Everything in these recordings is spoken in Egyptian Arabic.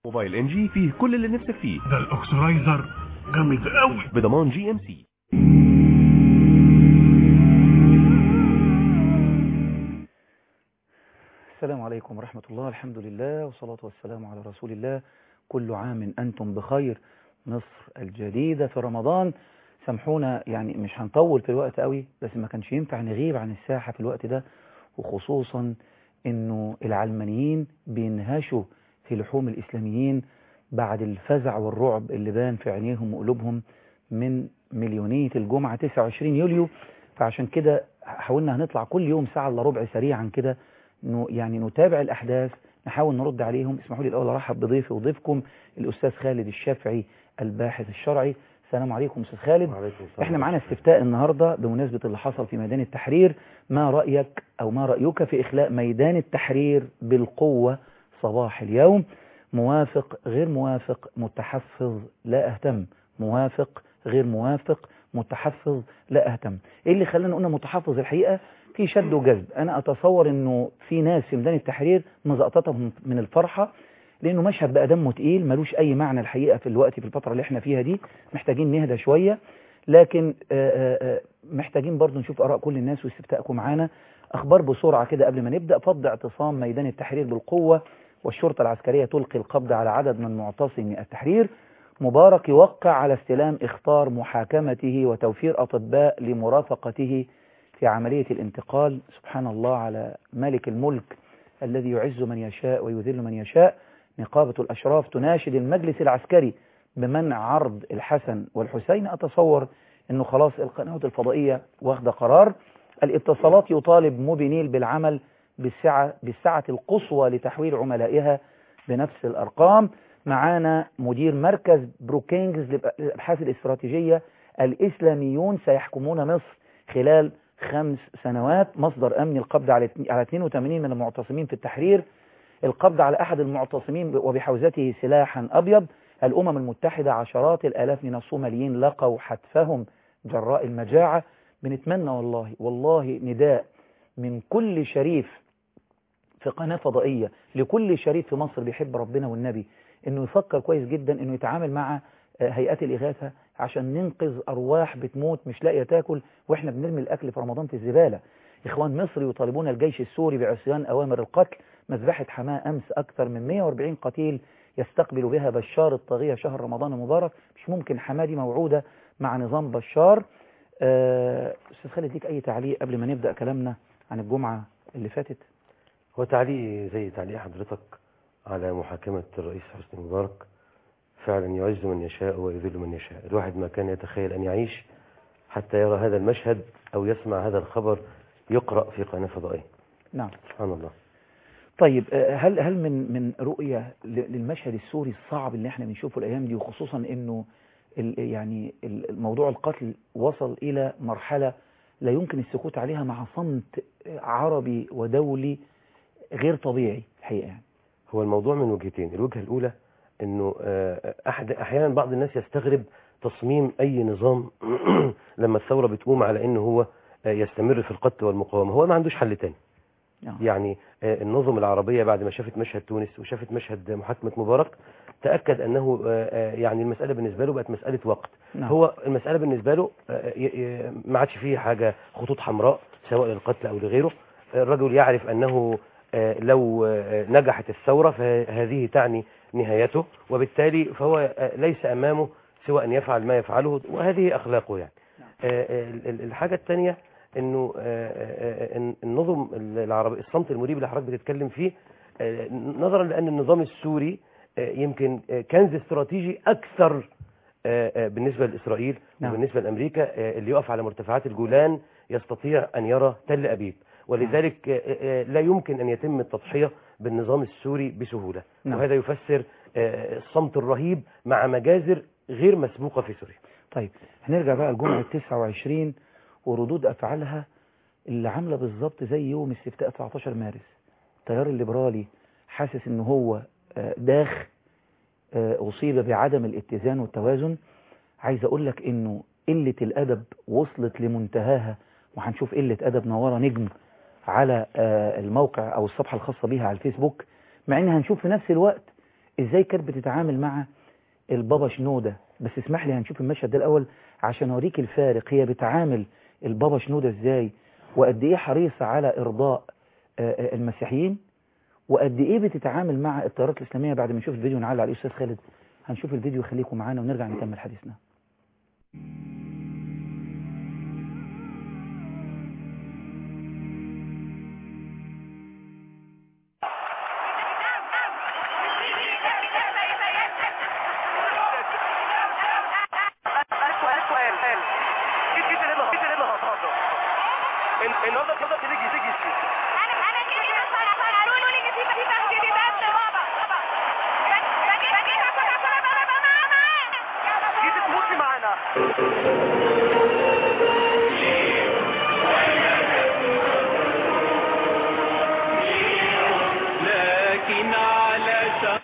موبايل ان جي فيه كل اللي نفسك فيه ده الاكسرايزر جامد قوي بضمان جي ام سي السلام عليكم ورحمة الله الحمد لله والصلاة والسلام على رسول الله كل عام أنتم بخير مصر الجديدة في رمضان سامحونا يعني مش هنطول في الوقت قوي بس ما كانش ينفع نغيب عن الساحة في الوقت ده وخصوصا انه العلمانيين بينهشوا في لحوم الإسلاميين بعد الفزع والرعب اللي بان في عينيهم وقلوبهم من مليونية الجمعة 29 يوليو فعشان كده حاولنا هنطلع كل يوم ساعة الا ربع سريعا كده انه يعني نتابع الأحداث نحاول نرد عليهم اسمحوا لي الأول أرحب بضيفي وضيفكم الأستاذ خالد الشافعي الباحث الشرعي السلام عليكم أستاذ خالد وعليكم السلام احنا معانا استفتاء النهاردة بمناسبة اللي حصل في ميدان التحرير ما رأيك أو ما رأيك في إخلاء ميدان التحرير بالقوة صباح اليوم موافق غير موافق متحفظ لا أهتم موافق غير موافق متحفظ لا أهتم إيه اللي خلانا قلنا متحفظ الحقيقة في شد وجذب أنا أتصور أنه في ناس في ميدان التحرير مزقطتهم من الفرحة لأنه مشهد بقى دمه تقيل ملوش أي معنى الحقيقة في الوقت في الفترة اللي احنا فيها دي محتاجين نهدى شوية لكن آآ آآ محتاجين برضو نشوف آراء كل الناس واستفتاءكم معانا أخبار بسرعة كده قبل ما نبدأ فض اعتصام ميدان التحرير بالقوة والشرطة العسكرية تلقي القبض على عدد من معتصمي التحرير مبارك يوقع على استلام اختار محاكمته وتوفير أطباء لمرافقته في عملية الانتقال سبحان الله على مالك الملك الذي يعز من يشاء ويذل من يشاء نقابة الأشراف تناشد المجلس العسكري بمنع عرض الحسن والحسين أتصور أنه خلاص القنوات الفضائية واخدة قرار الاتصالات يطالب موبينيل بالعمل بالسعة, بالسعة القصوى لتحويل عملائها بنفس الأرقام معانا مدير مركز بروكينجز للأبحاث الاستراتيجية الإسلاميون سيحكمون مصر خلال خمس سنوات مصدر أمني القبض على 82 من المعتصمين في التحرير القبض على أحد المعتصمين وبحوزته سلاحا أبيض الأمم المتحدة عشرات الآلاف من الصوماليين لقوا حتفهم جراء المجاعة بنتمنى والله والله نداء من كل شريف في قناة فضائية لكل شريف في مصر بيحب ربنا والنبي انه يفكر كويس جدا انه يتعامل مع هيئات الإغاثة عشان ننقذ أرواح بتموت مش لاقية تاكل وإحنا بنرمي الأكل في رمضان في الزبالة إخوان مصر يطالبون الجيش السوري بعصيان أوامر القتل مذبحة حماة أمس أكثر من 140 قتيل يستقبل بها بشار الطاغية شهر رمضان المبارك مش ممكن حماة دي موعودة مع نظام بشار أستاذ خالد ليك أي تعليق قبل ما نبدأ كلامنا عن الجمعة اللي فاتت هو تعليق زي تعليق حضرتك على محاكمة الرئيس حسني مبارك فعلا يعز من يشاء ويذل من يشاء الواحد ما كان يتخيل أن يعيش حتى يرى هذا المشهد أو يسمع هذا الخبر يقرأ في قناة فضائية نعم سبحان الله طيب هل هل من من رؤية للمشهد السوري الصعب اللي احنا بنشوفه الأيام دي وخصوصا إنه يعني الموضوع القتل وصل إلى مرحلة لا يمكن السكوت عليها مع صمت عربي ودولي غير طبيعي الحقيقة يعني هو الموضوع من وجهتين الوجهة الأولى انه أحد احيانا بعض الناس يستغرب تصميم اي نظام لما الثورة بتقوم على انه هو يستمر في القتل والمقاومة هو ما عندوش حل تاني يعني النظم العربية بعد ما شافت مشهد تونس وشافت مشهد محاكمة مبارك تأكد أنه يعني المسألة بالنسبة له بقت مسألة وقت نعم. هو المسألة بالنسبة له ما عادش فيه حاجة خطوط حمراء سواء للقتل أو لغيره الرجل يعرف أنه لو نجحت الثورة فهذه تعني نهايته وبالتالي فهو ليس أمامه سوى أن يفعل ما يفعله وهذه أخلاقه يعني الحاجة الثانية أنه النظم العربي الصمت المريب اللي حضرتك بتتكلم فيه نظرا لأن النظام السوري يمكن كنز استراتيجي أكثر بالنسبة لإسرائيل نعم. وبالنسبة لأمريكا اللي يقف على مرتفعات الجولان يستطيع أن يرى تل أبيب ولذلك لا يمكن أن يتم التضحية بالنظام السوري بسهولة نعم. وهذا يفسر الصمت الرهيب مع مجازر غير مسبوقة في سوريا طيب هنرجع بقى لجمعة 29 وردود أفعالها اللي عاملة بالظبط زي يوم استفتاء 19 مارس التيار الليبرالي حاسس ان هو داخ أصيب بعدم الاتزان والتوازن عايز أقول لك انه قلة الأدب وصلت لمنتهاها وهنشوف قلة أدب نوارة نجم على الموقع أو الصفحة الخاصة بيها على الفيسبوك مع ان هنشوف في نفس الوقت ازاي كانت بتتعامل مع البابا شنودة بس اسمح لي هنشوف المشهد ده الاول عشان اوريك الفارق هي بتعامل البابا شنودة ازاي وقد ايه حريصة على ارضاء آه، آه، المسيحيين وقد ايه بتتعامل مع التيارات الاسلاميه بعد ما نشوف الفيديو نعلق عليه استاذ خالد هنشوف الفيديو خليكم معانا ونرجع نكمل حديثنا النهارده النهارده تيجي تيجي انا انا جيت قالوا لي ان في في تفجير بس بابا باجي باجي باجي بابا ماما جيت تموتي معانا لكن على شرط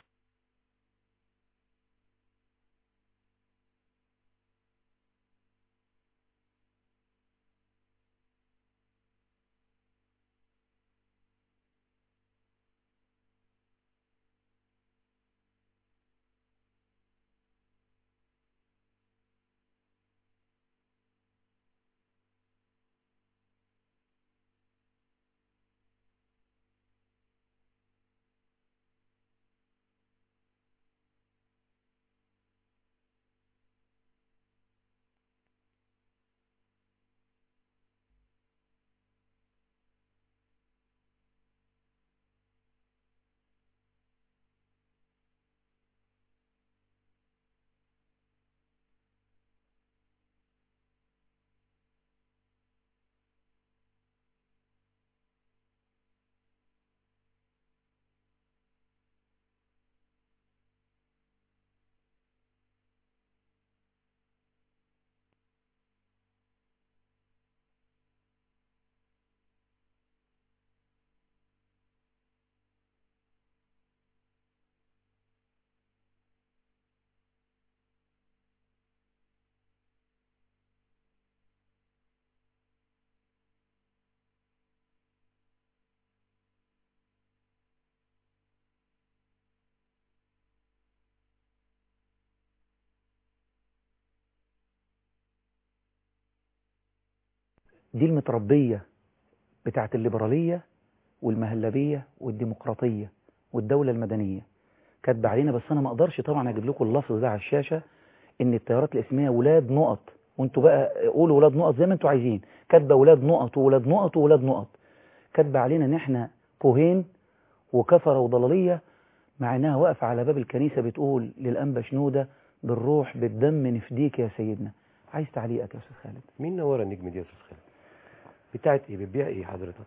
دي المتربية بتاعت الليبرالية والمهلبية والديمقراطية والدولة المدنية كاتبه علينا بس انا ما اقدرش طبعا اجيب لكم اللفظ ده على الشاشة ان التيارات الاسلامية ولاد نقط وانتوا بقى قولوا ولاد نقط زي ما انتوا عايزين كاتبه ولاد نقط وولاد نقط وولاد نقط كاتبه علينا ان احنا كوهين وكفرة وضلالية مع انها واقفة على باب الكنيسة بتقول للأنبا شنودة بالروح بالدم نفديك يا سيدنا عايز تعليقك يا استاذ خالد مين نور النجم دي يا استاذ خالد بتاعت ايه بتبيع ايه حضرتك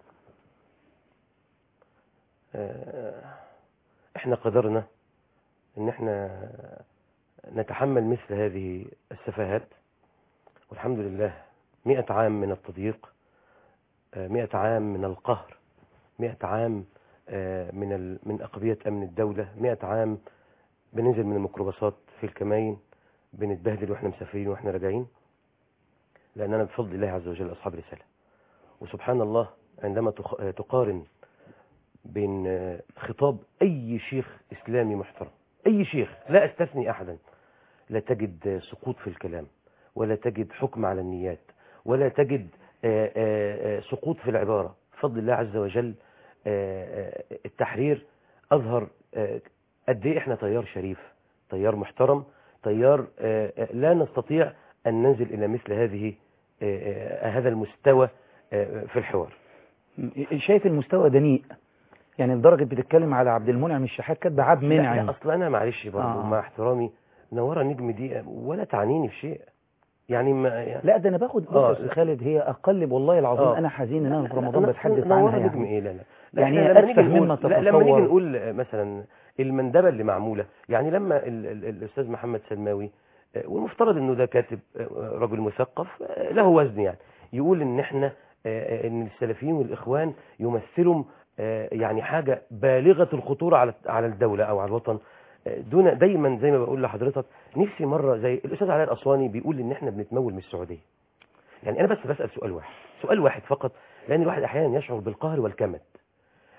آه، احنا قدرنا ان احنا نتحمل مثل هذه السفاهات والحمد لله مئة عام من التضييق آه، مئة عام من القهر مئة عام آه، من ال... من أقضية أمن الدولة مئة عام بننزل من الميكروباصات في الكماين بنتبهدل واحنا مسافرين واحنا راجعين لأننا بفضل الله عز وجل أصحاب رسالة وسبحان الله عندما تخ- تقارن بين آه، خطاب أي شيخ إسلامي محترم أي شيخ لا أستثني أحدا لا تجد آه، سقوط في الكلام ولا تجد حكم على النيات ولا تجد آه، آه، آه، سقوط في العبارة بفضل الله عز وجل آه، آه، التحرير أظهر آه، قد إيه إحنا تيار شريف تيار محترم تيار آه، آه، لا نستطيع أن ننزل إلى مثل هذه آه، آه، هذا المستوى آه، في الحوار شايف المستوى دنيء يعني لدرجة بتتكلم على عبد المنعم الشحات كاتبه عبد لا, منعم لا أصل أنا معلش برضه آه. مع احترامي نورة نجم دي ولا تعنيني في شيء يعني ما لا ده انا باخد بص آه، يا استاذ لا. خالد هي اقل والله العظيم آه. انا حزين ان انا في لا، رمضان لا، بتحدث نورة عنها نجم يعني ايه لا لا لا يعني إحنا لما أتفه نيجي نقول- مما لا لما نيجي تتصور. نقول آه، مثلا المندبه اللي معموله يعني لما ال ال الاستاذ محمد سلماوي آه، والمفترض انه ده كاتب آه، رجل مثقف آه، له وزن يعني يقول ان احنا آه، آه، ان السلفيين والاخوان يمثلوا آه، يعني حاجه بالغه الخطوره على على الدوله او على الوطن آه، دون دايما زي ما بقول لحضرتك نفسي مره زي الاستاذ علاء الاسواني بيقول ان احنا بنتمول من السعوديه يعني انا بس بسال سؤال واحد سؤال واحد فقط لان الواحد احيانا يشعر بالقهر والكمد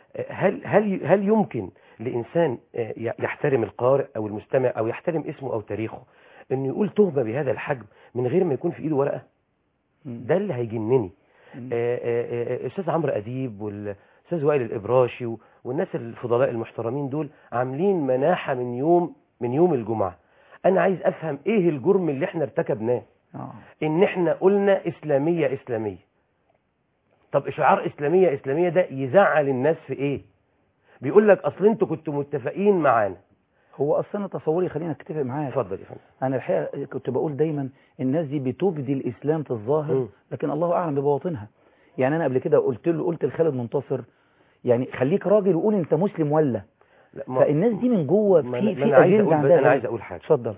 هل هل هل يمكن لإنسان آه، ي- يحترم القارئ أو المستمع أو يحترم اسمه أو تاريخه إنه يقول تهمة بهذا الحجم من غير ما يكون في إيده ورقة مم. ده اللي هيجنني مم. آه، آه، آه، استاذ عمرو اديب والاستاذ وائل الابراشي و- والناس الفضلاء المحترمين دول عاملين مناحه من يوم من يوم الجمعه انا عايز افهم ايه الجرم اللي احنا ارتكبناه آه. ان احنا قلنا اسلاميه اسلاميه طب اشعار اسلاميه اسلاميه ده يزعل الناس في ايه بيقول لك اصل انتوا كنتوا متفقين معانا هو اصلا تصوري خلينا اتفق معاك اتفضل يا فندم انا الحقيقه كنت بقول دايما الناس دي بتبدي الاسلام في الظاهر مم. لكن الله اعلم ببواطنها يعني انا قبل كده قلت له قلت لخالد منتصر يعني خليك راجل وقول انت مسلم ولا لا، ما- فالناس دي من جوه ما في أنا- ما في انا عايز اجنده اقول عندها انا عايز اقول حاجه اتفضل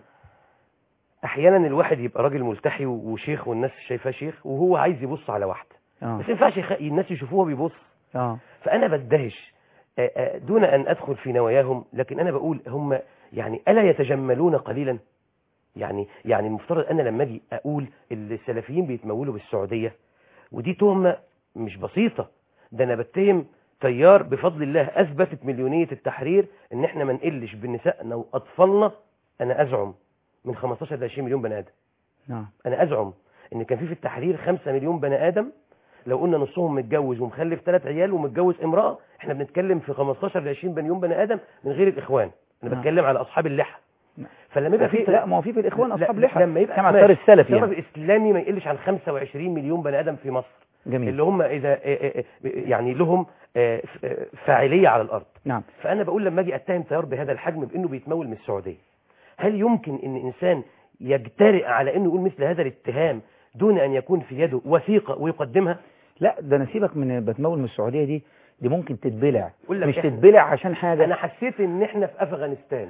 احيانا الواحد يبقى راجل ملتحي وشيخ والناس شايفاه شيخ وهو عايز يبص على واحده اه بس ما ينفعش يخ- الناس يشوفوه بيبص اه فانا بدهش آه، آه، دون ان ادخل في نواياهم لكن انا بقول هم يعني الا يتجملون قليلا يعني يعني المفترض انا لما اجي اقول السلفيين بيتمولوا بالسعوديه ودي تهمه مش بسيطه ده انا بتهم تيار بفضل الله اثبتت مليونيه التحرير ان احنا ما نقلش بنسائنا واطفالنا انا ازعم من 15 ل 20 مليون بني ادم نعم انا ازعم ان كان في في التحرير 5 مليون بني ادم لو قلنا نصهم متجوز ومخلف ثلاث عيال ومتجوز امراه احنا بنتكلم في 15 ل 20 مليون بني ادم من غير الاخوان انا نعم. بتكلم على اصحاب اللحى نعم. فلما يبقى في في لا ما هو في في الاخوان لا، اصحاب لا، لحى لما يبقى كما ماشي. اختار السلف السبب يعني الاسلامي ما يقلش عن 25 مليون بني ادم في مصر جميل اللي هم اذا آه، آه، آه، يعني لهم آه، ف- آه، فاعليه على الارض نعم فانا بقول لما اجي اتهم تيار بهذا الحجم بانه بيتمول من السعوديه هل يمكن ان انسان يجترئ على انه يقول مثل هذا الاتهام دون ان يكون في يده وثيقه ويقدمها لا ده انا سيبك من بتمول من السعوديه دي دي ممكن تتبلع يقول لك مش إحنا- تتبلع عشان حاجه انا حسيت ان احنا في افغانستان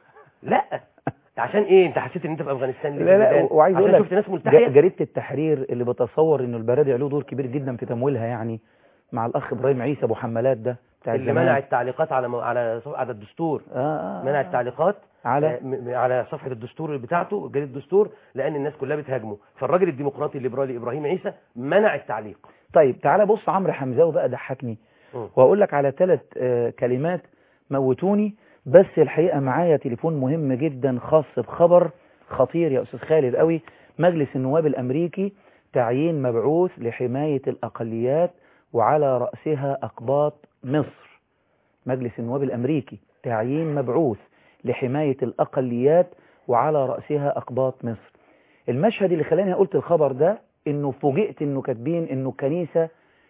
لا عشان ايه انت حسيت ان انت في افغانستان ليه لا لا بالبلدان؟ وعايز اقول عشان لك شفت ناس ج- ملتحيه جريده التحرير اللي بتصور انه البرادعي له دور كبير جدا في تمويلها يعني مع الاخ ابراهيم عيسى ابو حمالات ده بتاع اللي الزمان. منع التعليقات على م- على صف- على الدستور آه آه منع آه. التعليقات على آه، م- م- على صفحه الدستور بتاعته جريده الدستور لان الناس كلها بتهاجمه فالراجل الديمقراطي الليبرالي ابراهيم عيسى منع التعليق طيب تعالى بص عمرو حمزاوي بقى ضحكني مم. واقول لك على ثلاث كلمات موتوني بس الحقيقه معايا تليفون مهم جدا خاص بخبر خطير يا استاذ خالد قوي مجلس النواب الامريكي تعيين مبعوث لحمايه الاقليات وعلى راسها اقباط مصر مجلس النواب الامريكي تعيين مبعوث لحمايه الاقليات وعلى راسها اقباط مصر المشهد اللي خلاني قلت الخبر ده انه فوجئت انه كاتبين انه الكنيسه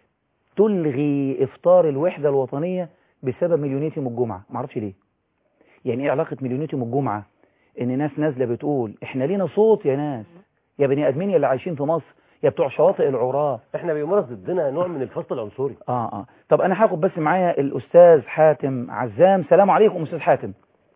تلغي افطار الوحده الوطنيه بسبب مليونيه يوم الجمعه ما اعرفش ليه يعني ايه علاقه مليونيه يوم الجمعه ان ناس نازله بتقول احنا لينا صوت يا ناس يا بني ادمين يا اللي عايشين في مصر يا بتوع شواطئ العراة احنا بيمارس ضدنا نوع من الفصل العنصري اه اه طب انا هاخد بس معايا الاستاذ حاتم عزام سلام عليكم استاذ حاتم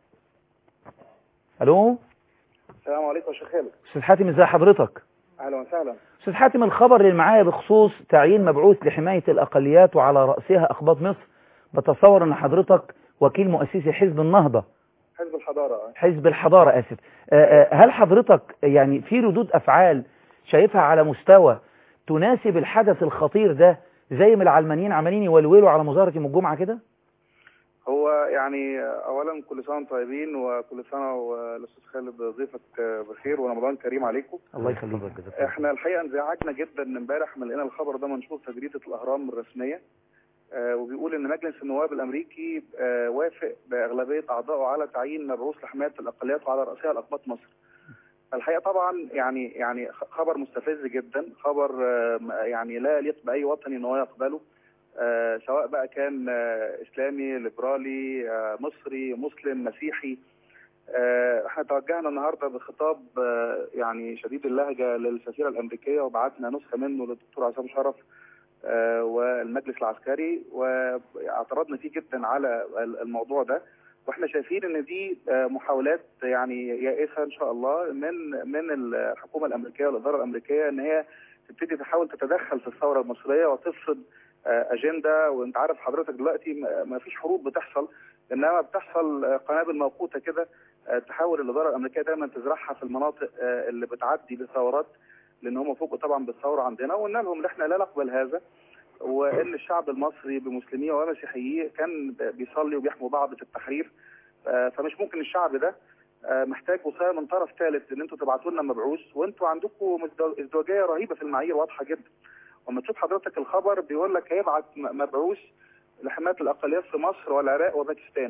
الو السلام عليكم يا شيخ خالد استاذ حاتم ازي حضرتك اهلا وسهلا استاذ حاتم الخبر اللي معايا بخصوص تعيين مبعوث لحماية الأقليات وعلى رأسها أقباط مصر بتصور أن حضرتك وكيل مؤسسي حزب النهضة حزب الحضاره حزب الحضارة آسف آه، آه، هل حضرتك يعني في ردود أفعال شايفها على مستوى تناسب الحدث الخطير ده زي ما العلمانيين عمالين يولولوا على مظاهرة يوم الجمعة كده؟ هو يعني اولا كل سنه وانتم طيبين وكل سنه والاستاذ خالد ضيفك بخير ورمضان كريم عليكم الله يخليك احنا الحقيقه انزعجنا جدا من امبارح من لقينا الخبر ده منشور في جريده الاهرام الرسميه آه، وبيقول ان مجلس النواب الامريكي آه، وافق باغلبيه اعضائه على تعيين مبعوث لحمايه الاقليات وعلى راسها الاقباط مصر. الحقيقه طبعا يعني يعني خ- خبر مستفز جدا، خبر آه، م- يعني لا يليق باي وطني ان هو يقبله. آه، سواء بقى كان آه، اسلامي ليبرالي آه، مصري مسلم مسيحي آه، احنا توجهنا النهارده بخطاب آه، يعني شديد اللهجه للسفيره الامريكيه وبعتنا نسخه منه للدكتور عصام شرف آه، والمجلس العسكري واعترضنا فيه جدا على الموضوع ده واحنا شايفين ان دي آه، محاولات يعني يائسه ان شاء الله من من الحكومه الامريكيه والاداره الامريكيه ان هي تبتدي تحاول تتدخل في الثوره المصريه وتفرض آه، اجنده وانت عارف حضرتك دلوقتي ما- ما فيش حروب بتحصل انما بتحصل آه، قنابل موقوته كده آه، تحاول الاداره الامريكيه دايما تزرعها في المناطق آه، اللي بتعدي بالثورات لان هم فوقوا طبعا بالثوره عندنا وقلنا لهم ان احنا لا نقبل هذا وان الشعب المصري بمسلميه ومسيحييه كان بيصلي وبيحموا بعض في التحرير آه، فمش ممكن الشعب ده آه، محتاج وصايه من طرف ثالث ان انتوا تبعتوا لنا مبعوث وانتوا عندكم مزدو- ازدواجيه رهيبه في المعايير واضحه جدا وما تشوف حضرتك الخبر بيقول لك هيبعت م- مبعوث لحمايه الاقليات في مصر والعراق وباكستان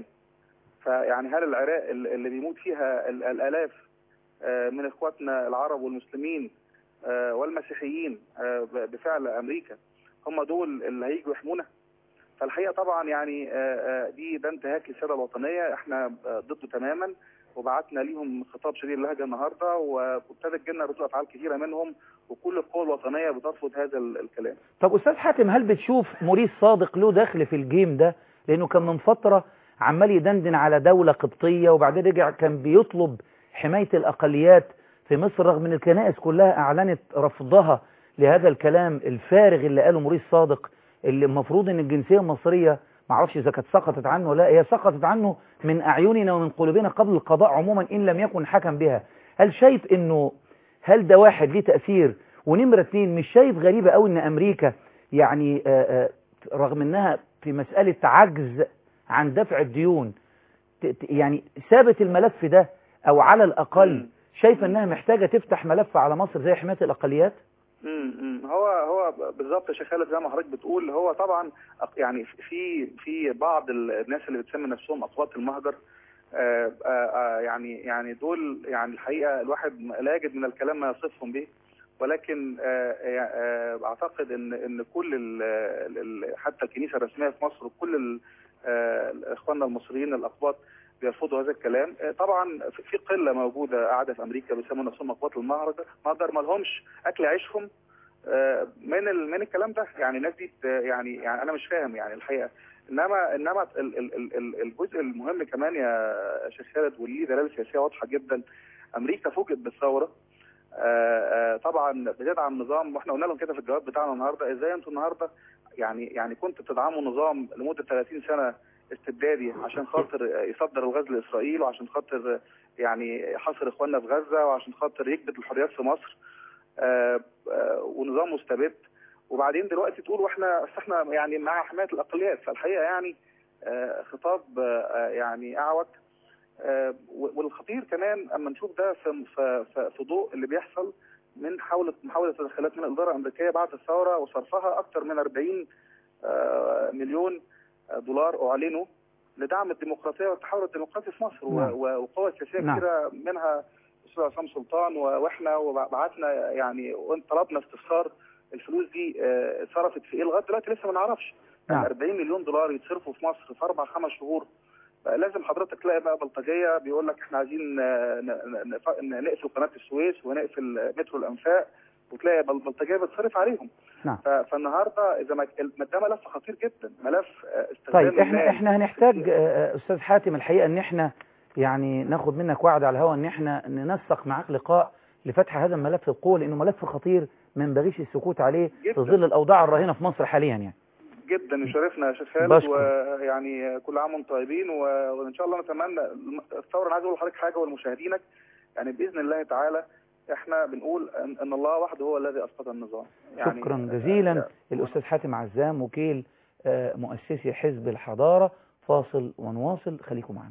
فيعني هل العراق ال- اللي بيموت فيها ال- الالاف آه، من اخواتنا العرب والمسلمين آه، والمسيحيين آه، ب- بفعل امريكا هم دول اللي هيجوا يحمونا فالحقيقه طبعا يعني آه، آه، دي ده انتهاك للسياده الوطنيه احنا آه، ضده تماما وبعتنا ليهم خطاب شديد اللهجه النهارده وابتدت تجينا ردود افعال كثيره منهم وكل القوى الوطنيه بترفض هذا ال- الكلام طب أستاذ حاتم هل بتشوف موريس صادق له دخل في الجيم ده لأنه كان من فترة عمال يدندن على دولة قبطية وبعدين رجع كان بيطلب حماية الأقليات في مصر رغم أن الكنائس كلها أعلنت رفضها لهذا الكلام الفارغ اللي قاله موريس صادق اللي المفروض أن الجنسية المصرية معرفش إذا كانت سقطت عنه ولا لا، هي سقطت عنه من أعيننا ومن قلوبنا قبل القضاء عموما إن لم يكن حكم بها هل شايف أنه هل ده واحد ليه تأثير ونمرة اتنين مش شايف غريبة قوي ان امريكا يعني آه، آه، رغم انها في مسألة عجز عن دفع الديون ت- ت- يعني سابت الملف ده او على الاقل مم. شايفة انها محتاجة تفتح ملف على مصر زي حماية الاقليات امم هو هو بالظبط يا شيخ خالد زي ما حضرتك بتقول هو طبعا أق- يعني في في بعض ال- الناس اللي بتسمي نفسهم اقوات المهجر آه، آه، آه، يعني يعني دول يعني الحقيقه الواحد لا يجد من الكلام ما يصفهم به ولكن آه، آه، اعتقد ان ان كل ال- ال- حتى الكنيسه الرسميه في مصر وكل ال- آه، اخواننا المصريين الاقباط بيرفضوا هذا الكلام آه، طبعا في- في قله موجوده قاعده في امريكا بيسموا نفسهم اقوات المهجر مهجر ما لهمش اكل عيشهم آه، من ال- من الكلام ده يعني الناس دي بت- يعني يعني انا مش فاهم يعني الحقيقه انما انما ال- ال- ال- ال- الجزء المهم كمان يا شيخ خالد وليه دلاله سياسيه واضحه جدا امريكا فوجئت بالثوره آه، آه، طبعا بتدعم نظام واحنا قلنا لهم كده في الجواب بتاعنا النهارده ازاي انتوا النهارده يعني يعني كنتوا بتدعموا نظام لمده 30 سنه استبدادي عشان خاطر يصدر الغاز لاسرائيل وعشان خاطر يعني يحاصر اخواننا في غزه وعشان خاطر يكبت الحريات في مصر آه، آه، ونظام مستبد وبعدين دلوقتي تقول واحنا أصل احنا يعني مع حمايه الاقليات فالحقيقه يعني آه، خطاب آه، يعني اعوج آه، والخطير كمان اما نشوف ده في في في- في ضوء اللي بيحصل من حاولة محاولة تدخلات من الإدارة الأمريكية بعد الثورة وصرفها أكثر من 40 آه، مليون دولار أعلنوا لدعم الديمقراطية والتحول الديمقراطي في مصر و- نعم. و- وقوى سياسية نعم. كثيرة منها الأستاذ عصام سلطان و- وإحنا وبعتنا يعني طلبنا استفسار الفلوس دي آه، اتصرفت في إيه لغاية دلوقتي لسه ما نعرفش نعم. يعني 40 مليون دولار يتصرفوا في مصر في أربع خمس شهور بقى لازم حضرتك تلاقي بقى بلطجيه بيقول لك احنا عايزين آه، ن- ن- ن- نقفل قناه السويس ونقفل مترو الانفاق وتلاقي بل- بلطجيه بتصرف عليهم نعم. ف- فالنهارده اذا ما ما ده ملف خطير جدا ملف آه، استخدام طيب احنا المال. احنا هنحتاج آه، آه، استاذ حاتم الحقيقة ان احنا يعني ناخد منك وعد على الهواء ان احنا ننسق معاك لقاء لفتح هذا الملف بقوة لانه ملف خطير ما ينبغيش السكوت عليه جداً. في ظل الاوضاع الراهنة في مصر حاليا يعني جدا يشرفنا يا شيخ خالد بشكر. ويعني كل عام وانتم طيبين و- وان شاء الله نتمنى الثوره انا عايز اقول لحضرتك حاجه ولمشاهدينك يعني باذن الله تعالى احنا بنقول ان إن الله وحده هو الذي اسقط النظام يعني شكرا جزيلا آه، الأستاذ حاتم عزام وكيل آه، مؤسسي حزب الحضارة فاصل ونواصل خليكم معنا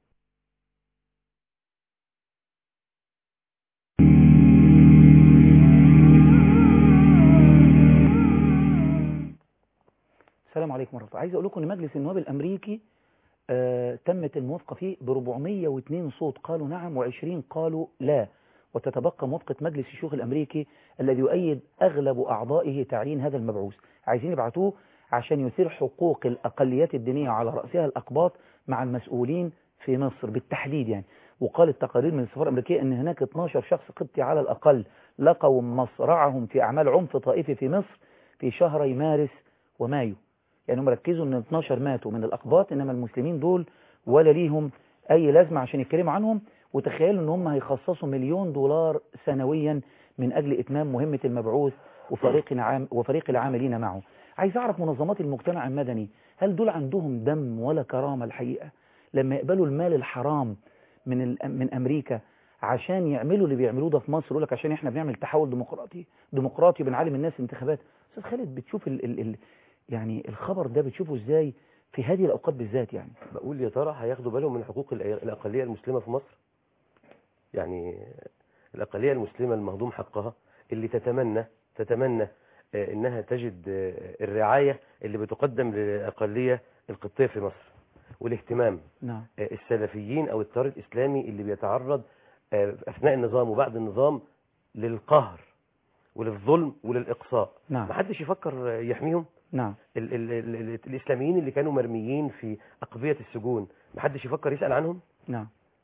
السلام عليكم ورحمة الله عايز أقول لكم أن مجلس النواب الأمريكي آه، تمت الموافقة فيه ب 402 صوت قالوا نعم و20 قالوا لا وتتبقى موافقة مجلس الشيوخ الأمريكي الذي يؤيد أغلب أعضائه تعيين هذا المبعوث عايزين يبعتوه عشان يثير حقوق الأقليات الدينية على رأسها الأقباط مع المسؤولين في مصر بالتحديد يعني وقال التقارير من السفارة الأمريكية أن هناك 12 شخص قبطي على الأقل لقوا مصرعهم في أعمال عنف طائفي في مصر في شهري مارس ومايو يعني هم ركزوا ان 12 ماتوا من الأقباط إنما المسلمين دول ولا ليهم أي لازمة عشان يتكلموا عنهم وتخيلوا ان هم هيخصصوا مليون دولار سنويا من أجل إتمام مهمة المبعوث وفريق العام وفريق العاملين معه عايز أعرف منظمات المجتمع المدني هل دول عندهم دم ولا كرامة الحقيقة لما يقبلوا المال الحرام من ال- من أمريكا عشان يعملوا اللي بيعملوه ده في مصر يقول لك عشان احنا بنعمل تحول ديمقراطي ديمقراطي وبنعلم الناس انتخابات استاذ خالد بتشوف ال ال ال يعني الخبر ده بتشوفه ازاي في هذه الاوقات بالذات يعني بقول يا ترى هياخدوا بالهم من حقوق الأ- الأقلية المسلمة في مصر يعني الأقلية المسلمة المهضوم حقها اللي تتمنى تتمنى آه، إنها تجد آه، الرعاية اللي بتقدم للأقلية القبطية في مصر والاهتمام نعم آه، السلفيين أو التيار الإسلامي اللي بيتعرض آه، أثناء النظام وبعد النظام للقهر وللظلم وللإقصاء نعم محدش يفكر آه، يحميهم نعم ال ال ال ال الإسلاميين اللي كانوا مرميين في أقبية السجون محدش يفكر يسأل عنهم نعم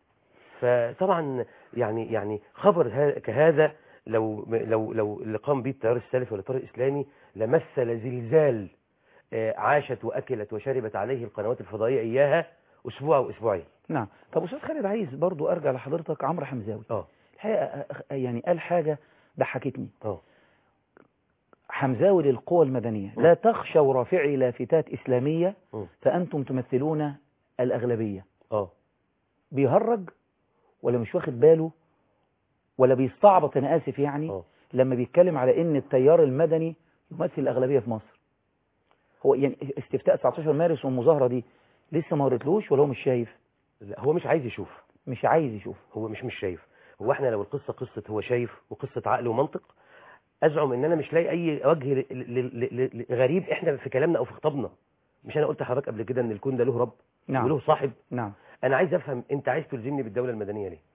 فطبعا يعني يعني خبر ها- كهذا لو لو لو اللي قام به التيار السلفي ولا التيار الإسلامي لمثل زلزال آه، عاشت وأكلت وشربت عليه القنوات الفضائية إياها أسبوع أو أسبوعين نعم طب استاذ خالد عايز برضو ارجع لحضرتك عمرو حمزاوي اه الحقيقه أ- أ- يعني قال حاجه ضحكتني اه حمزاوي للقوى المدنيه م. لا تخشوا رافعي لافتات اسلاميه م. فانتم تمثلون الاغلبيه اه بيهرج ولا مش واخد باله ولا بيستعبط انا اسف يعني اه لما بيتكلم على ان التيار المدني يمثل الاغلبيه في مصر هو يعني استفتاء 19 مارس والمظاهره دي لسه ما وريتلوش ولا هو مش شايف لا هو مش عايز يشوف مش عايز يشوف هو مش مش شايف هو احنا لو القصة قصة هو شايف وقصة عقل ومنطق ازعم ان انا مش لاقي اي وجه ل- ل- ل- ل- غريب احنا في كلامنا او في خطابنا مش انا قلت لحضرتك قبل كده ان الكون ده له رب نعم وله صاحب نعم انا عايز افهم انت عايز تلزمني بالدولة المدنية ليه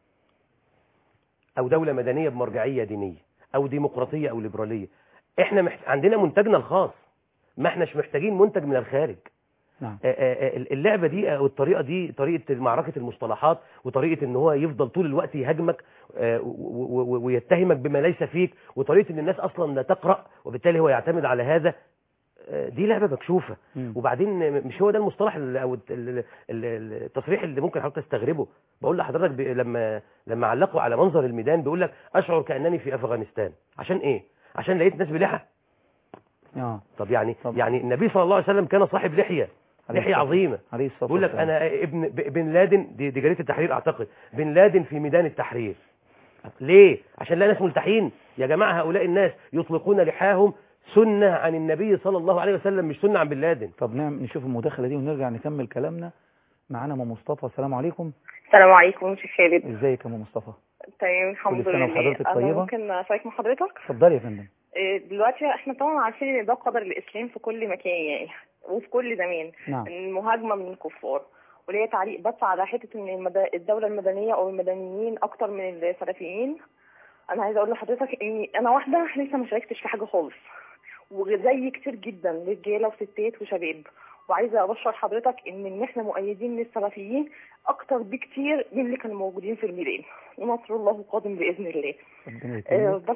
او دولة مدنية بمرجعية دينية او ديمقراطية او ليبرالية احنا محت... عندنا منتجنا الخاص ما احناش محتاجين منتج من الخارج نعم آه، آه، آه، اللعبة دي او الطريقة دي طريقة معركة المصطلحات وطريقة ان هو يفضل طول الوقت يهاجمك آه، و- و- و- ويتهمك بما ليس فيك وطريقة ان الناس اصلا لا تقرأ وبالتالي هو يعتمد على هذا آه، دي لعبة مكشوفة مم. وبعدين مش هو ده المصطلح ال- او ال- ال- ال- التصريح اللي ممكن حضرتك تستغربه بقول لحضرتك ب- لما لما علقوا على منظر الميدان بيقول لك اشعر كانني في افغانستان عشان ايه عشان لقيت ناس بلحى اه طب يعني طب. يعني النبي صلى الله عليه وسلم كان صاحب لحيه عليه لحيه الصلاة عظيمه عليه الصلاه بيقول لك والسلام. انا ابن ب- بن لادن دي, دي جريده التحرير اعتقد بن لادن في ميدان التحرير ليه عشان لا ناس ملتحين يا جماعه هؤلاء الناس يطلقون لحاهم سنه عن النبي صلى الله عليه وسلم مش سنه عن بن لادن طب نعم نشوف المداخله دي ونرجع نكمل كلامنا معانا ام مصطفى السلام عليكم السلام عليكم شيخ خالد ازيك يا ام مصطفى تمام الحمد كل سنة لله وحضرتك انا طيبة. ممكن اشارك مع حضرتك اتفضلي يا فندم إيه، دلوقتي احنا طبعا عارفين ان ده قدر الاسلام في كل مكان يعني وفي كل زمان نعم المهاجمه من الكفار وليا تعليق بس على حته ان المد... الدوله المدنيه او المدنيين اكتر من السلفيين انا عايزه اقول لحضرتك اني انا واحده لسه ما شاركتش في حاجه خالص وزي كتير جدا رجاله وستات وشباب وعايزه ابشر حضرتك ان ان احنا مؤيدين للسلفيين اكتر بكتير من اللي كانوا موجودين في الميدان ونصر الله قادم باذن الله ربنا آه، يكرمك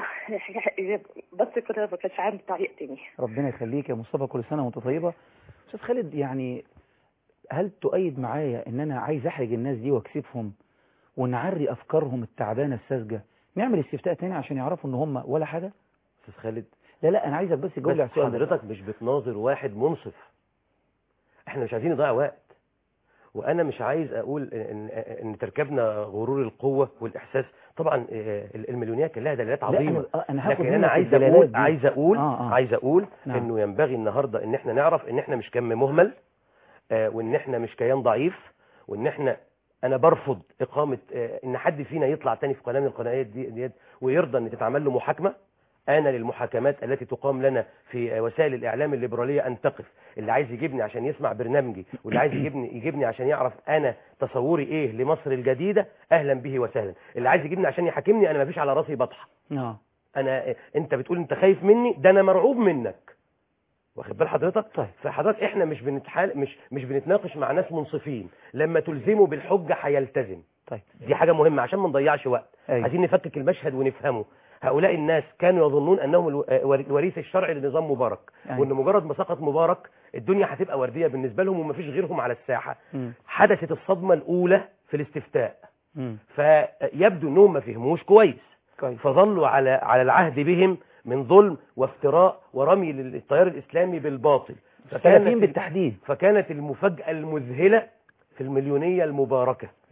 بس بس كده ما كانش عندي تعليق تاني ربنا يخليك يا مصطفى كل سنه وانت طيبه استاذ خالد يعني هل تؤيد معايا ان انا عايز احرج الناس دي واكسفهم ونعري افكارهم التعبانه الساذجه نعمل استفتاء تاني عشان يعرفوا ان هم ولا حاجه استاذ خالد لا لا انا عايزك بس تجاوب لي على بس السؤال ده. حضرتك مش بتناظر واحد منصف احنا مش عايزين نضيع وقت وانا مش عايز اقول ان, إن تركبنا غرور القوه والاحساس طبعا آه، المليونيه كان لها دلالات لا عظيمه انا, آه، أنا هاخد لكن انا منك عايز الدلالات اقول دي. عايز اقول آه، آه. عايز اقول نعم. انه ينبغي النهارده ان احنا نعرف ان احنا مش كم مهمل آه، وان احنا مش كيان ضعيف وان احنا انا برفض اقامه آه، ان حد فينا يطلع تاني في قناه من القنوات دي, دي ويرضى ان تتعمل له محاكمه انا للمحاكمات التي تقام لنا في آه، وسائل الاعلام الليبراليه ان تقف اللي عايز يجيبني عشان يسمع برنامجي واللي عايز يجيبني يجيبني عشان يعرف انا تصوري ايه لمصر الجديده اهلا به وسهلا اللي عايز يجيبني عشان يحاكمني انا ما فيش على راسي بطحه اه انا انت بتقول انت خايف مني ده انا مرعوب منك واخد بال حضرتك طيب. فحضرتك احنا مش بنتحال مش مش بنتناقش مع ناس منصفين لما تلزمه بالحجه هيلتزم طيب دي حاجه مهمه عشان ما نضيعش وقت أيوة. عايزين نفكك المشهد ونفهمه هؤلاء الناس كانوا يظنون انهم الو- آه، ور- الوريث الشرعي لنظام مبارك أيوة. وان مجرد ما سقط مبارك الدنيا هتبقى ورديه بالنسبه لهم ومفيش غيرهم على الساحه مم. حدثت الصدمه الاولى في الاستفتاء مم. فيبدو انهم ما فهموش كويس كويس فظلوا على على العهد بهم من ظلم وافتراء ورمي للتيار الاسلامي بالباطل السلفيين بالتحديد فكانت المفاجاه المذهله في المليونيه المباركه نعم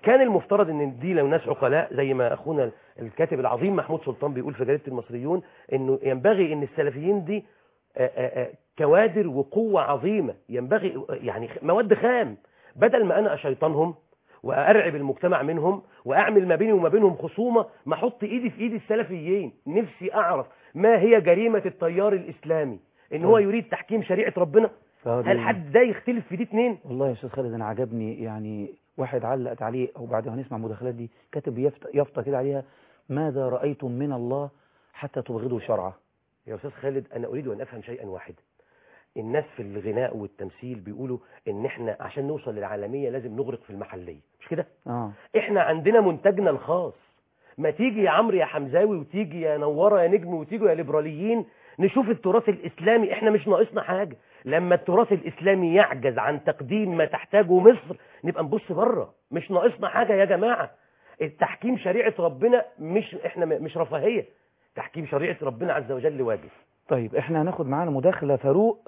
كان المفترض ان دي لو ناس عقلاء زي ما اخونا الكاتب العظيم محمود سلطان بيقول في جريده المصريون انه ينبغي ان السلفيين دي آه، آه، آه، كوادر وقوه عظيمه ينبغي آه، يعني مواد خام بدل ما انا اشيطنهم وارعب المجتمع منهم واعمل ما بيني وما بينهم خصومه ما احط ايدي في ايد السلفيين نفسي اعرف ما هي جريمه التيار الاسلامي ان هو يريد تحكيم شريعه ربنا فهذه- هل حد ده يختلف في دي اتنين والله يا استاذ خالد انا عجبني يعني واحد علق تعليق او بعد ما هنسمع المداخلات دي كاتب يافطه يافطه كده عليها ماذا رايتم من الله حتى تبغضوا شرعه يا استاذ خالد انا اريد ان افهم شيئا واحدا الناس في الغناء والتمثيل بيقولوا ان احنا عشان نوصل للعالميه لازم نغرق في المحليه مش كده اه احنا عندنا منتجنا الخاص ما تيجي يا عمرو يا حمزاوي وتيجي يا نوره يا نجم وتيجوا يا ليبراليين نشوف التراث الاسلامي احنا مش ناقصنا حاجه لما التراث الاسلامي يعجز عن تقديم ما تحتاجه مصر نبقى نبص بره مش ناقصنا حاجه يا جماعه التحكيم شريعه ربنا مش احنا م- مش رفاهيه تحكيم شريعه ربنا عز وجل واجب طيب احنا هناخد معانا مداخله فاروق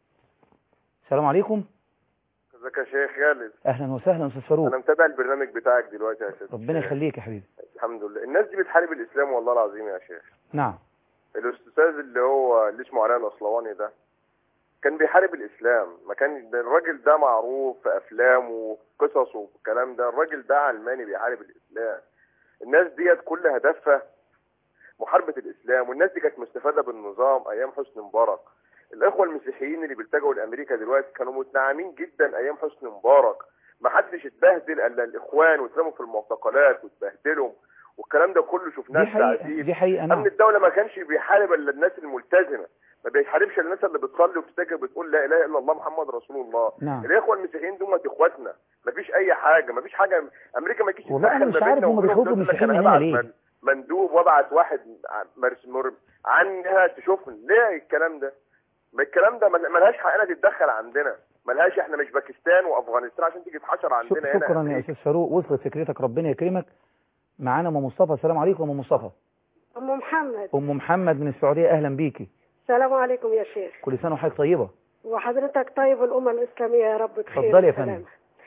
السلام عليكم ازيك يا شيخ خالد اهلا وسهلا استاذ فاروق انا متابع البرنامج بتاعك دلوقتي يا شيخ ربنا يخليك يا حبيبي الحمد لله الناس دي بتحارب الاسلام والله العظيم يا شيخ نعم الاستاذ اللي هو اللي اسمه علاء الاصلواني ده كان بيحارب الاسلام ما كان ده الراجل ده معروف في افلامه وقصصه والكلام ده الراجل ده علماني بيحارب الاسلام الناس ديت كل هدفها محاربه الاسلام والناس دي كانت مستفاده بالنظام ايام حسني مبارك الاخوه المسيحيين اللي بيلتجوا لامريكا دلوقتي كانوا متنعمين جدا ايام حسني مبارك ما حدش اتبهدل الا الاخوان واترموا في المعتقلات واتبهدلوا والكلام ده كله شفناه دي في حقيقه تعذيب دي حقيقه امن نعم الدوله ما كانش بيحارب الا الناس الملتزمه ما بيحاربش الا الناس اللي بتصلي وبتستجب بتقول لا اله الا الله محمد رسول الله نعم الاخوه المسيحيين دول اخواتنا ما فيش اي حاجه ما فيش حاجه امريكا ما تجيش والله أنا تتدخل مش ما عارف بيننا هما وبينهم بيخوضوا تقول لك المسيحيين أنا هنا هبعت ليه؟ من- مندوب وابعت واحد ع- مرس مر عنها تشوفني ليه الكلام ده ما الكلام ده مل- ملهاش حقنا تتدخل عندنا ملهاش احنا مش باكستان وافغانستان عشان تيجي تحشر شك- عندنا هنا شكرا يا استاذ فاروق وصلت فكرتك ربنا يكرمك معانا ام مصطفى السلام عليكم ام مصطفى أم محمد ام محمد من السعوديه اهلا بيكي السلام عليكم يا شيخ كل سنه وحضرتك طيبه وحضرتك طيب والأمة الإسلامية يا رب بخير اتفضلي يا وسلام. فندم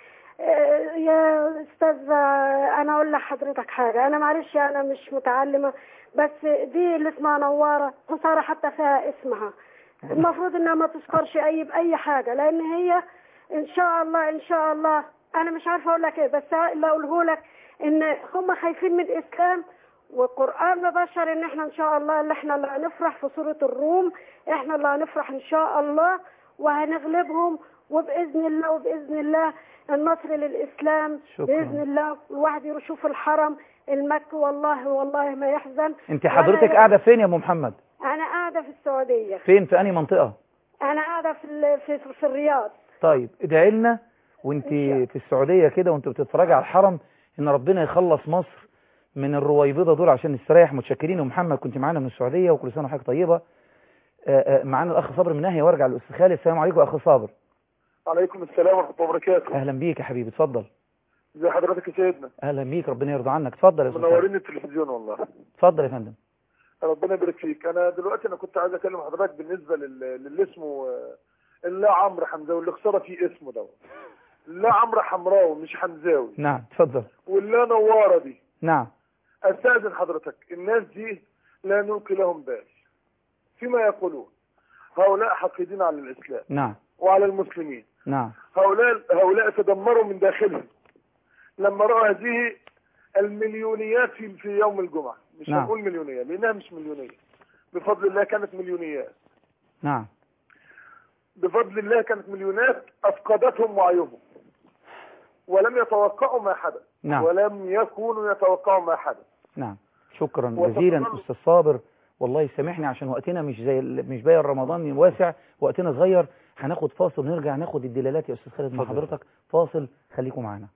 آه، يا أستاذ آه، أنا أقول لحضرتك حاجة أنا معلش أنا مش متعلمة بس دي اللي اسمها نوارة خسارة حتى فيها اسمها المفروض إنها ما تذكرش أي بأي حاجة لأن هي إن شاء الله إن شاء الله أنا مش عارفة أقول لك إيه بس اللي أقوله لك إن هم خايفين من الإسلام والقرآن مبشر إن إحنا إن شاء الله اللي إحنا اللي هنفرح في سورة الروم إحنا اللي هنفرح إن شاء الله وهنغلبهم وبإذن الله وبإذن الله النصر للإسلام شكراً. بإذن الله الواحد يشوف الحرم المكي والله والله ما يحزن انت حضرتك ولا- قاعده فين يا ام محمد أنا قاعدة في السعودية فين في انهي منطقه أنا قاعدة في ال- في, في الرياض طيب ادعي لنا وانت في السعوديه كده وانت بتتفرجي على الحرم ان ربنا يخلص مصر من الرويبضه دول عشان نستريح متشكرين يا أم محمد كنت معانا من السعوديه وكل سنه وحضرتك طيبه آه، آه، معانا الاخ صابر من ناحيه وارجع للاستاذ خالد السلام عليكم يا اخ صابر عليكم السلام ورحمة الله وبركاته اهلا بيك يا حبيبي اتفضل ازي حضرتك يا سيدنا اهلا بيك ربنا يرضى عنك اتفضل يا استاذ خالد منورين التلفزيون والله اتفضل يا فندم ربنا يبارك فيك انا دلوقتي انا كنت عايز اكلم حضرتك بالنسبة لل- للي اسمه آه، اللا عمرو حمزاوي اللي خسارة فيه اسمه دوت اللا عمرو حمراوي مش حمزاوي نعم اتفضل واللا نوارة دي نعم استاذن حضرتك الناس دي لا نلقي لهم بال فيما يقولون هؤلاء حقيدين على الاسلام نعم وعلى المسلمين نعم هؤلاء هؤلاء تدمروا من داخلهم لما رأوا هذه المليونيات في في يوم الجمعة مش نعم. هنقول مليونية لأنها مش مليونية بفضل الله كانت مليونيات نعم بفضل الله كانت مليونات أفقدتهم وعيهم ولم يتوقعوا ما حدث نعم. ولم يكونوا يتوقعوا ما حدث نعم شكرا وتفضل. جزيلا استاذ صابر والله يسامحني عشان وقتنا مش زي ال- مش باقي رمضان واسع وقتنا صغير هناخد فاصل ونرجع ناخد الدلالات يا استاذ خالد مع اتفضل. حضرتك فاصل خليكم معانا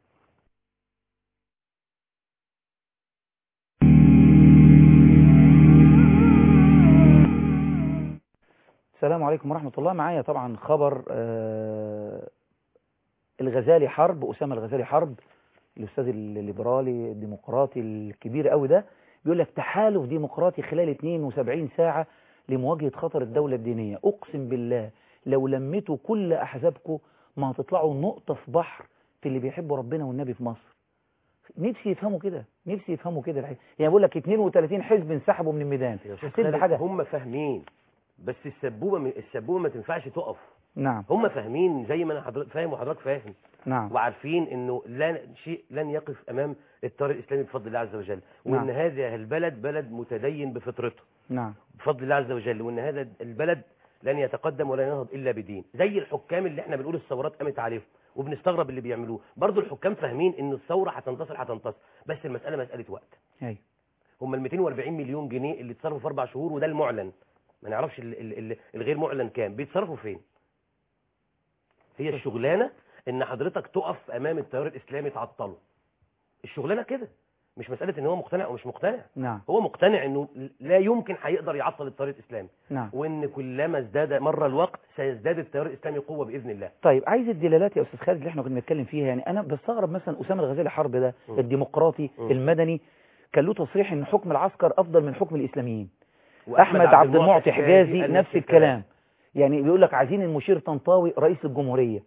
السلام عليكم ورحمة الله معايا طبعا خبر آه، الغزالي حرب أسامة الغزالي حرب الأستاذ الليبرالي الديمقراطي الكبير قوي ده بيقول لك تحالف ديمقراطي خلال 72 ساعة لمواجهة خطر الدولة الدينية أقسم بالله لو لميتوا كل أحزابكم ما هتطلعوا نقطة في بحر في اللي بيحبوا ربنا والنبي في مصر نفسي يفهموا كده نفسي يفهموا كده الحقيقة. يعني بقول لك 32 حزب انسحبوا من الميدان حسيت بحاجه هم فاهمين بس السبوبه السبوبه ما تنفعش تقف نعم هم فاهمين زي ما انا حضرتك فاهم وحضرتك فاهم نعم وعارفين انه لن شيء لن يقف امام الطريق الاسلامي بفضل الله عز وجل وان نعم. هذا البلد بلد متدين بفطرته نعم بفضل الله عز وجل وان هذا البلد لن يتقدم ولا ينهض الا بدين زي الحكام اللي احنا بنقول الثورات قامت عليهم وبنستغرب اللي بيعملوه برضو الحكام فاهمين ان الثوره هتنتصر هتنتصر بس المساله مساله وقت ايوه هم ال 240 مليون جنيه اللي اتصرفوا في اربع شهور وده المعلن ما نعرفش ال- ال- ال- الغير معلن كام بيتصرفوا فين هي الشغلانه ان حضرتك تقف امام التيار الاسلامي تعطله الشغلانه كده مش مساله ان هو مقتنع او مش مقتنع نعم هو مقتنع انه لا يمكن هيقدر يعطل التيار الاسلامي نعم وان كلما ازداد مر الوقت سيزداد التيار الاسلامي قوه باذن الله طيب عايز الدلالات يا استاذ خالد اللي احنا كنا بنتكلم فيها يعني انا بستغرب مثلا اسامه الغزالي حرب ده م. الديمقراطي م. المدني كان له تصريح ان حكم العسكر افضل من حكم الاسلاميين وأحمد احمد عبد المعطي حجازي قال نفس الكلام يعني بيقول لك عايزين المشير طنطاوي رئيس الجمهوريه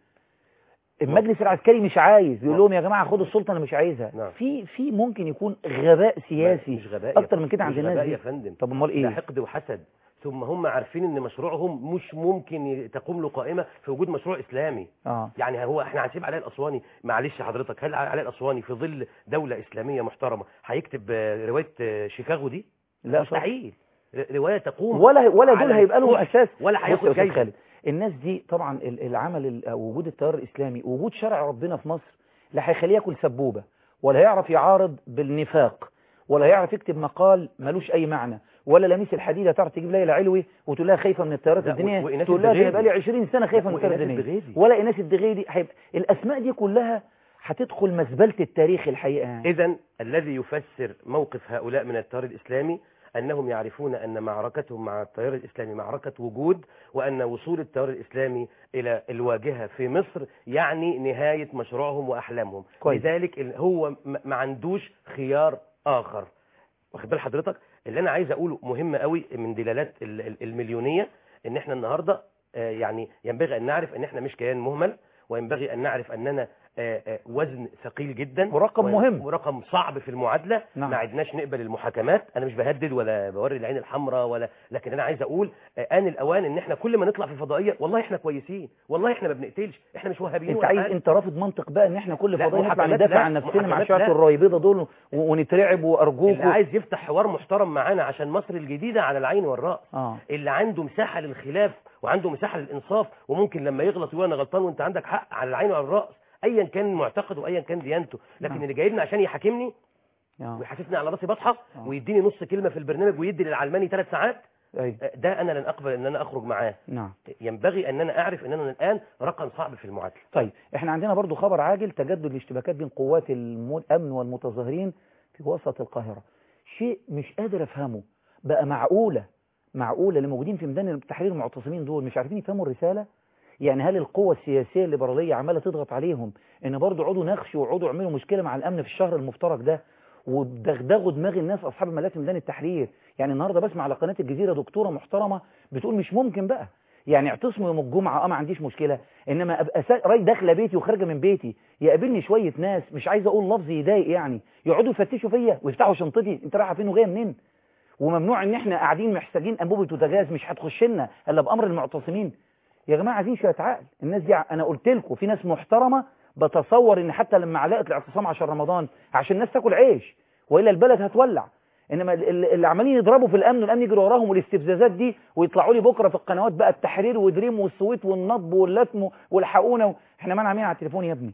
المجلس العسكري مش عايز بيقول لهم يا جماعه خدوا السلطه انا مش عايزها نعم. في في ممكن يكون غباء سياسي مش غباء يا اكتر من كده عند مش الناس غباء دي يا فندم طب امال ده ايه حقد وحسد ثم هم عارفين ان مشروعهم مش ممكن ي- تقوم له قائمه في وجود مشروع اسلامي اه يعني هو احنا هنسيب علاء الاسواني معلش حضرتك هل علاء الاسواني في ظل دوله اسلاميه محترمه هيكتب آه، روايه آه، شيكاغو دي لا مستحيل ر- روايه تقوم ولا ولا دول على هيبقى لهم الصلح اساس ولا بص يا هياخد أستاذ جايزه خالد الناس دي طبعا ال- العمل ال- أو وجود التيار الاسلامي وجود شرع ربنا في مصر لا هيخليه ياكل سبوبه ولا هيعرف يعارض بالنفاق ولا هيعرف يكتب مقال ملوش اي معنى ولا لميس الحديده تعرف تجيب ليلى علوي وتقول لها خايفه من التيارات لا، الدينيه و- وإيناس تقول لها ده الدغيدي. يبقى لي 20 سنه خايفه من التيارات وإيناس الدينيه الدغيدي. ولا ايناس الدغيدي هيبقى الاسماء دي كلها هتدخل مزبله التاريخ الحقيقه يعني. اذا الذي يفسر موقف هؤلاء من التيار الاسلامي انهم يعرفون ان معركتهم مع التيار الاسلامي معركه وجود وان وصول التيار الاسلامي الى الواجهه في مصر يعني نهايه مشروعهم واحلامهم كويس. لذلك ال- هو م- ما عندوش خيار اخر واخد بال حضرتك اللي انا عايز اقوله مهم قوي من دلالات ال- ال- المليونيه ان احنا النهارده آه، يعني ينبغي ان نعرف ان احنا مش كيان مهمل وينبغي ان نعرف اننا آه، آه، وزن ثقيل جدا ورقم و- مهم. ورقم صعب في المعادله نعم. ما عدناش نقبل المحاكمات انا مش بهدد ولا بوري العين الحمراء ولا لكن انا عايز اقول آه، ان الاوان ان احنا كل ما نطلع في فضائيه والله احنا كويسين والله احنا ما بنقتلش احنا مش وهابيين انت ولا عايز حاجة. انت رافض منطق بقى ان احنا كل لا، فضائيه نطلع محاكمات ندافع لا، عن نفسنا مع محاكمات شويه لا. الرايبيضه دول و- ونترعب وارجوك اللي عايز يفتح حوار محترم معانا عشان مصر الجديده على العين والراس اه اللي عنده مساحه للخلاف وعنده مساحه للانصاف وممكن لما يغلط يقول انا غلطان وانت عندك حق على العين وعلى الراس ايا كان معتقده وايا كان ديانته لكن نعم. اللي جاي لنا عشان يحاكمني اه ويحسسني على راسي بطحه آه. ويديني نص كلمه في البرنامج ويدي للعلماني ثلاث ساعات ايوه آه، ده انا لن اقبل ان انا اخرج معاه نعم ينبغي ان انا اعرف ان انا الان رقم صعب في المعادله طيب احنا عندنا برضو خبر عاجل تجدد الاشتباكات بين قوات الم- الامن والمتظاهرين في وسط القاهره شيء مش قادر افهمه بقى معقوله معقوله اللي موجودين في ميدان التحرير المعتصمين دول مش عارفين يفهموا الرساله يعني هل القوة السياسية الليبرالية عمالة تضغط عليهم ان برضو عودوا نخشوا وعودوا يعملوا مشكلة مع الامن في الشهر المفترج ده ودغدغوا دماغ الناس اصحاب الملابس ميدان التحرير يعني النهارده بسمع على قناة الجزيرة دكتورة محترمة بتقول مش ممكن بقى يعني اعتصموا يوم الجمعة اه ما عنديش مشكلة انما ابقى سا... راي داخله بيتي وخارجه من بيتي يقابلني شوية ناس مش عايز اقول لفظ يضايق يعني يقعدوا يفتشوا فيا ويفتحوا شنطتي انت رايحه فين وجايه منين وممنوع ان احنا قاعدين محتاجين انبوبه بوتاجاز مش هتخش لنا الا بامر المعتصمين يا جماعه عايزين شويه عقل الناس دي ع- انا قلت لكم في ناس محترمه بتصور ان حتى لما علقت الاعتصام عشان رمضان عشان الناس تاكل عيش والا البلد هتولع انما ال- ال- اللي عمالين يضربوا في الامن والامن يجري وراهم والاستفزازات دي ويطلعوا لي بكره في القنوات بقى التحرير ودريم والسويت والنصب واللتم والحقونا و... احنا مالنا عاملين على التليفون يا ابني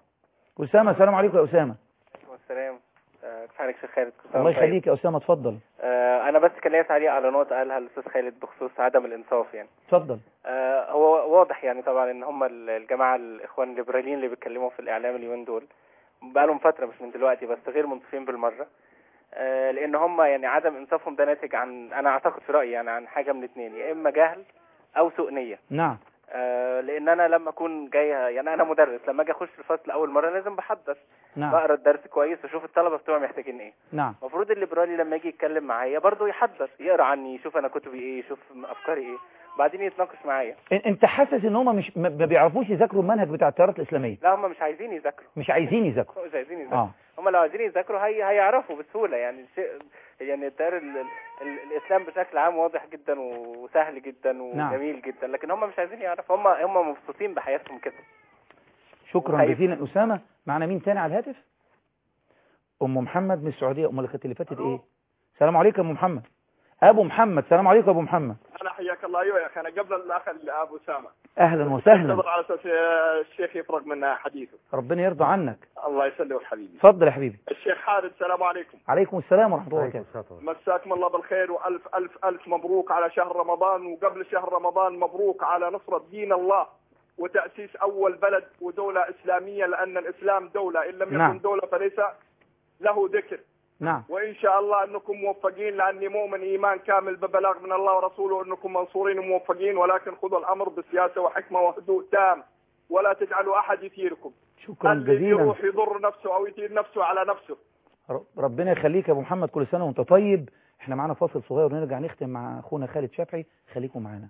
اسامه السلام عليكم يا اسامه والسلام آه، كيف حالك شيخ خالد كل سنة الله وأنت طيب. يخليك يا اسامه اتفضل آه، انا بس كان ليا تعليق على نقطه قالها الاستاذ خالد بخصوص عدم الانصاف يعني اتفضل آه، هو واضح يعني طبعا ان هم ال- الجماعه الاخوان الليبراليين اللي بيتكلموا في الاعلام اليومين دول بقالهم فتره مش من دلوقتي بس غير منصفين بالمره آه، لان هم يعني عدم انصافهم ده ناتج عن انا اعتقد في رايي يعني عن حاجه من اتنين يا اما جهل او سوء نيه نعم آه، لان انا لما اكون جاي يعني انا مدرس لما اجي اخش الفصل اول مره لازم بحضر نعم بقرا الدرس كويس واشوف الطلبه بتوعي محتاجين ايه نعم المفروض الليبرالي لما يجي يتكلم معايا برضه يحضر يقرا عني يشوف انا كتبي ايه يشوف افكاري ايه بعدين يتناقش معايا إن- انت حاسس ان هم مش ما ما بيعرفوش يذاكروا المنهج بتاع التيارات الاسلاميه لا هم مش عايزين يذاكروا مش عايزين يذاكروا مش عايزين يذاكروا اه هم لو عايزين يذاكروا هي هيعرفوا بسهولة يعني شيء يعني التيار ال... ال... الإسلام بشكل عام واضح جدا وسهل جدا نعم. وجميل جدا لكن هم مش عايزين يعرفوا هم هم مبسوطين بحياتهم كده شكرا وخايف. جزيلا اسامه معنا مين تاني على الهاتف ام محمد من السعوديه امال كانت اللي فاتت ايه السلام عليكم يا ام محمد ابو محمد السلام عليكم يا ابو محمد انا حياك الله ايوه يا اخي انا قبل الاخ ابو اسامه اهلا وسهلا انتظر على اساس الشيخ يفرغ من حديثه ربنا يرضى عنك الله يسلمك حبيبي اتفضل يا حبيبي الشيخ خالد السلام عليكم عليكم السلام ورحمه الله وبركاته مساكم الله بالخير والف الف الف مبروك على شهر رمضان وقبل شهر رمضان مبروك على نصرة دين الله وتأسيس أول بلد ودولة إسلامية لأن الإسلام دولة إن لم نعم. يكن دولة فليس له ذكر نعم وإن شاء الله أنكم موفقين لأني مؤمن إيمان كامل ببلاغ من الله ورسوله أنكم منصورين وموفقين ولكن خذوا الأمر بسياسة وحكمة وهدوء تام ولا تجعلوا أحد يثيركم شكرا اللي جزيلا يروح يضر نفسه أو يثير نفسه على نفسه ر- ربنا يخليك يا ابو محمد كل سنه وانت طيب احنا معانا فاصل صغير ونرجع نختم مع اخونا خالد شافعي خليكم معانا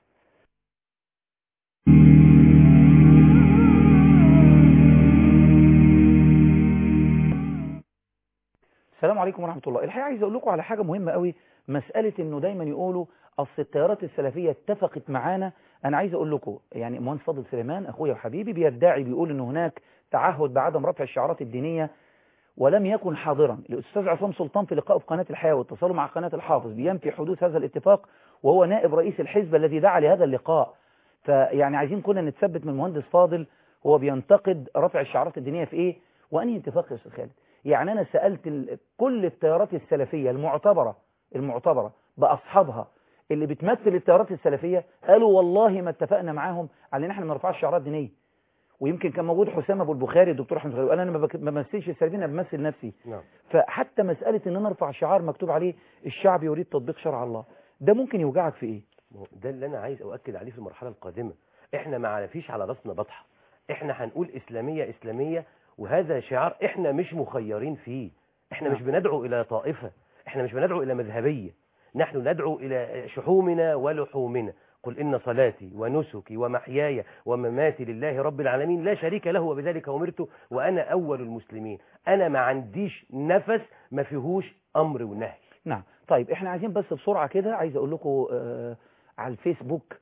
السلام عليكم ورحمة الله الحقيقة عايز أقول لكم على حاجة مهمة قوي مسألة إنه دايما يقولوا أصل التيارات السلفية اتفقت معانا أنا عايز أقول لكم يعني مهندس فاضل سليمان أخويا وحبيبي بيدعي بيقول إن هناك تعهد بعدم رفع الشعارات الدينية ولم يكن حاضرا الأستاذ عصام سلطان في لقائه في قناة الحياة واتصاله مع قناة الحافظ بينفي حدوث هذا الاتفاق وهو نائب رئيس الحزب الذي دعا لهذا اللقاء فيعني عايزين كنا نتثبت من المهندس فاضل هو بينتقد رفع الشعارات الدينية في إيه وأنهي اتفاق يا أستاذ خالد يعني أنا سألت ال- كل التيارات السلفية المعتبرة المعتبرة بأصحابها اللي بتمثل التيارات السلفية قالوا والله ما اتفقنا معاهم على ان احنا ما نرفعش شعارات دينية ويمكن كان موجود حسام ابو البخاري الدكتور احمد غالي وقال انا ما بك- ما بمثلش السلفيين انا بمثل نفسي نعم فحتى مسألة ان انا ارفع شعار مكتوب عليه الشعب يريد تطبيق شرع الله ده ممكن يوجعك في ايه ما هو ده اللي انا عايز اؤكد عليه في المرحله القادمه احنا ما فيش على راسنا بطحه احنا هنقول اسلاميه اسلاميه وهذا شعار احنا مش مخيرين فيه احنا نعم. مش بندعو الى طائفه احنا مش بندعو الى مذهبيه نحن ندعو الى شحومنا ولحومنا قل ان صلاتي ونسكي ومحياي ومماتي لله رب العالمين لا شريك له وبذلك امرت وانا اول المسلمين انا ما عنديش نفس ما فيهوش امر ونهي نعم طيب احنا عايزين بس بسرعة كده عايز اقول لكم آه على الفيسبوك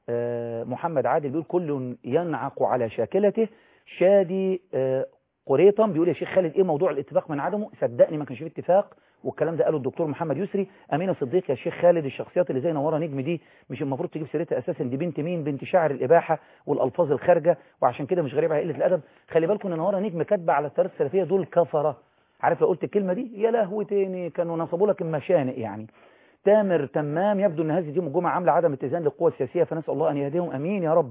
آه محمد عادل بيقول كل ينعق على شاكلته شادي آه قريطم بيقول يا شيخ خالد ايه موضوع الاتفاق من عدمه صدقني ما كانش فيه اتفاق والكلام ده قاله الدكتور محمد يسري امينه صديق يا شيخ خالد الشخصيات اللي زي نوره نجم دي مش المفروض تجيب سيرتها اساسا دي بنت مين بنت شاعر الاباحه والالفاظ الخارجه وعشان كده مش غريب على قله الادب خلي بالكم ان نوره نجم كاتبه على التيارات السلفيه دول كفره عارف لو قلت الكلمه دي يا لهوي تاني كانوا نصبوا لك المشانق يعني تامر تمام يبدو ان هذه يوم الجمعه عامله عدم اتزان للقوى السياسيه فنسال الله ان يهديهم امين يا رب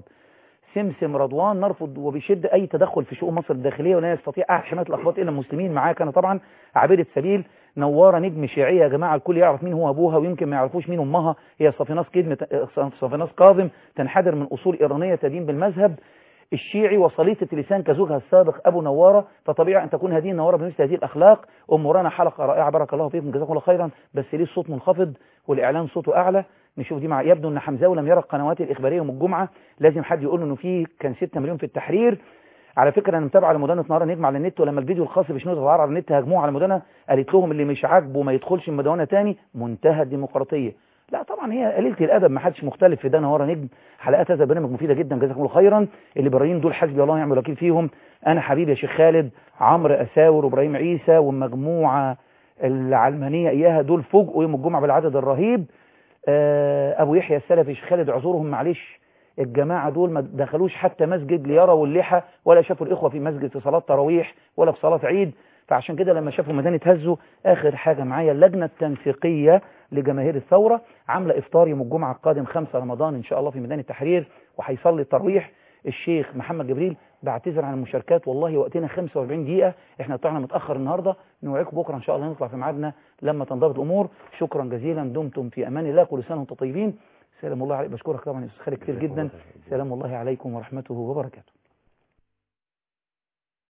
سمسم رضوان نرفض وبشده اي تدخل في شؤون مصر الداخليه ولا يستطيع احد حمايه الاخباط الا المسلمين معاك انا طبعا عابده سبيل نواره نجم شيعيه يا جماعه الكل يعرف مين هو ابوها ويمكن ما يعرفوش مين امها هي صفيناس كدم صفيناس كاظم تنحدر من اصول ايرانيه تدين بالمذهب الشيعي وصليطة لسان كزوجها السابق أبو نوارة فطبيعي أن تكون هذه النوارة بمثل هذه الأخلاق أم رانا حلقة رائعة بارك الله فيكم جزاكم الله خيرا بس ليه الصوت منخفض والإعلان صوته أعلى نشوف دي مع يبدو أن حمزاوي لم يرى القنوات الإخبارية يوم الجمعة لازم حد يقول له أنه في كان 6 مليون في التحرير على فكرة أنا متابع لمدانة نهار نجم على النت ولما الفيديو الخاص بشنو الغار على النت هاجموه على مدانة قالت لهم اللي مش عاجبه ما يدخلش المدونة تاني منتهى الديمقراطية لا طبعا هي قليلة الأدب ما حدش مختلف في ده نهار نجم حلقات هذا البرنامج مفيدة جدا جزاكم الله خيرا الليبراليين دول حسبي الله ونعم الوكيل فيهم أنا حبيبي يا شيخ خالد عمرو أساور وإبراهيم عيسى والمجموعة العلمانية إياها دول فوجئوا يوم الجمعة بالعدد الرهيب آه، أبو يحيى السلفي شيخ خالد اعذرهم معلش الجماعة دول ما دخلوش حتى مسجد ليروا اللحى ولا شافوا الإخوة في مسجد في صلاة تراويح ولا في صلاة عيد فعشان كده لما شافوا ميدان اتهزوا آخر حاجة معايا اللجنة التنسيقية لجماهير الثورة عاملة إفطار يوم الجمعة القادم 5 رمضان إن شاء الله في ميدان التحرير وهيصلي التراويح الشيخ محمد جبريل بعتذر عن المشاركات والله وقتنا 45 دقيقة احنا طلعنا متأخر النهاردة نوعيكم بكرة إن شاء الله نطلع في ميعادنا لما تنضبط الأمور شكرا جزيلا دمتم في أمان الله كل سنة وانتم طيبين سلام الله عليكم بشكرك طبعا يا أستاذ خالد كتير جدا سلام الله عليكم ورحمته وبركاته